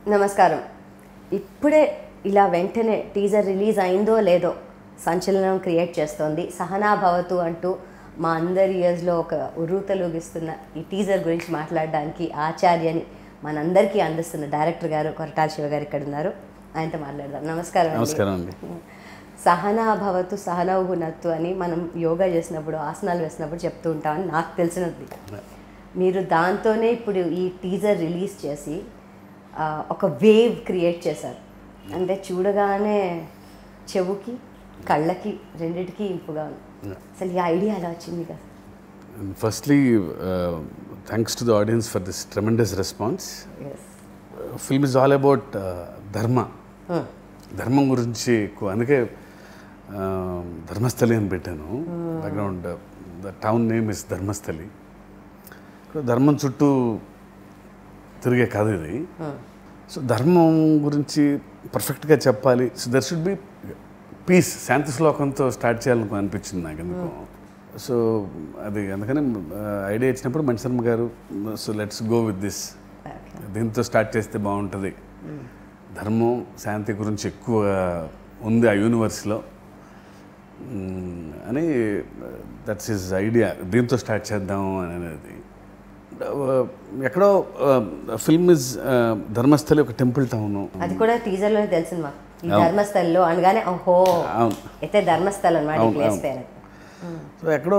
నమస్కారం ఇప్పుడే ఇలా వెంటనే టీజర్ రిలీజ్ అయిందో లేదో సంచలనం క్రియేట్ చేస్తోంది సహనా భవతు అంటూ మా అందరి ఇయర్స్లో ఒక ఉర్రూతలూగిస్తున్న ఈ టీజర్ గురించి మాట్లాడడానికి ఆచార్యని మనందరికీ అందిస్తున్న డైరెక్టర్ గారు కొరటాల శివ గారు ఇక్కడ ఉన్నారు ఆయనతో మాట్లాడదాం నమస్కారం అండి. నమస్కారం అండి సహనా భవతు సహనౌగునత్తు అని మనం యోగా చేసినప్పుడు ఆసనాలు వేసినప్పుడు చెప్తూ ఉంటామని నాకు తెలిసినది మీరు దాంతోనే ఇప్పుడు ఈ టీజర్ రిలీజ్ చేసి ఆ, ఒక వేవ్ క్రియేట్ చేశారు అంటే చూడగానే చెవుకి కళ్ళకి రెండిటికి ఇంపుగా ఉంది అసలు ఈ ఐడియా ఎలా వచ్చింది కదా firstly thanks to the audience for this tremendous response as film is all about dharma ధర్మం గురించి ఎక్కువ అందుకే uh, ధర్మస్థలి అని పెట్టాను background the town name is Dharmasthali ఇక్కడ ధర్మం చుట్టూ తిరిగే కథ ఇది సో ధర్మం గురించి పర్ఫెక్ట్గా చెప్పాలి so there should be peace శాంతి శ్లోకంతో స్టార్ట్ చేయాలని అనిపించింది నాకు ఎందుకు సో అది అందుకని ఐడియా ఇచ్చినప్పుడు మణిశర్మ గారు so let's go with this దీంతో స్టార్ట్ చేస్తే బాగుంటుంది ధర్మం శాంతి గురించి ఎక్కువ ఉంది ఆ యూనివర్స్లో మ్మ్, అని దట్స్ హిజ్ ఐడియా దీంతో స్టార్ట్ చేద్దాం అని అనేది Uh, ఎక్కడో ఫిల్మ్ ఇస్ ధర్మస్థలి ఒక టెంపుల్ టౌను అది కూడా టీజర్లోనే తెలిసింది మాకు ఈ ధర్మస్థల్లో అనగానే ఓహో అవును అయితే ధర్మస్థలం అన్నమాట ఈ అవును, ప్లేస్ అవును. పేరు సో ఎక్కడో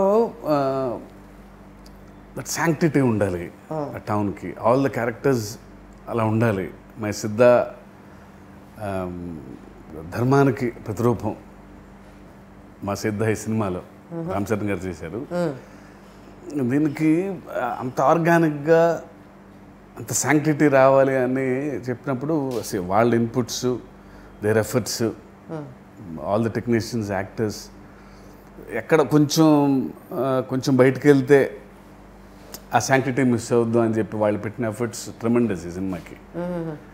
దట్ శాంక్టిటీ ఉండాలి ఆ టౌన్కి ఆల్ ద క్యారెక్టర్స్ అలా ఉండాలి మై సిద్ధ um, ధర్మానికి ప్రతిరూపం మా సిద్ధ ఈ సినిమాలో రామ్ చరణ్ గారు చేశారు దీనికి ఆ, అంత ఆర్గానిక్గా అంత శాంక్టిటీ రావాలి అని చెప్పినప్పుడు see, వాళ్ళ inputs their efforts all the technicians actors ఎక్కడ కొంచెం ఆ, కొంచెం బయటకు వెళ్తే ఆ శాంక్టిటీ మిస్ అవుద్దు అని చెప్పి వాళ్ళు పెట్టిన ఎఫర్ట్స్ ట్రెమెండస్ ఈ సినిమాకి